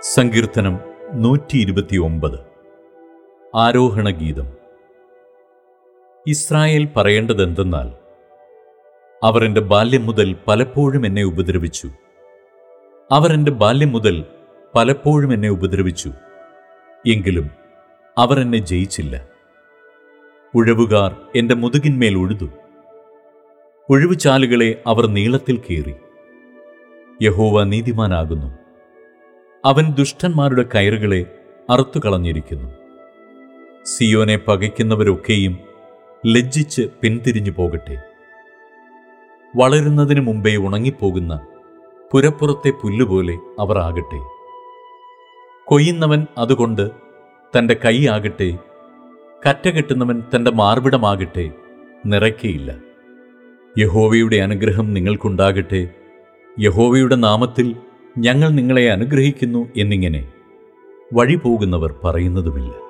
സങ്കീർത്തനം നൂറ്റി ഇരുപത്തിയൊമ്പത് ആരോഹണ ഗീതം ഇസ്രായേൽ പറയേണ്ടതെന്തെന്നാൽ അവർ എൻ്റെ ബാല്യം മുതൽ പലപ്പോഴും എന്നെ ഉപദ്രവിച്ചു അവർ എൻ്റെ ബാല്യം മുതൽ പലപ്പോഴും എന്നെ ഉപദ്രവിച്ചു എങ്കിലും അവർ എന്നെ ജയിച്ചില്ല ഉഴവുകാർ എൻ്റെ മുതുകിന്മേൽ ഉഴുതു ഉഴുവുചാലുകളെ അവർ നീളത്തിൽ കീറി യഹോവ നീതിമാനാകുന്നു അവൻ ദുഷ്ടന്മാരുടെ കയറുകളെ അറുത്തുകളഞ്ഞിരിക്കുന്നു സിയോനെ പകയ്ക്കുന്നവരൊക്കെയും ലജ്ജിച്ച് പിന്തിരിഞ്ഞു പോകട്ടെ വളരുന്നതിന് മുമ്പേ ഉണങ്ങിപ്പോകുന്ന പുരപ്പുറത്തെ പുല്ലുപോലെ അവർ ആകട്ടെ കൊയ്യുന്നവൻ അതുകൊണ്ട് തൻ്റെ കൈയാകട്ടെ കറ്റ കെട്ടുന്നവൻ തൻ്റെ മാർവിടമാകട്ടെ നിറയ്ക്കയില്ല യഹോവയുടെ അനുഗ്രഹം നിങ്ങൾക്കുണ്ടാകട്ടെ യഹോവയുടെ നാമത്തിൽ ഞങ്ങൾ നിങ്ങളെ അനുഗ്രഹിക്കുന്നു എന്നിങ്ങനെ വഴി പോകുന്നവർ പറയുന്നതുമില്ല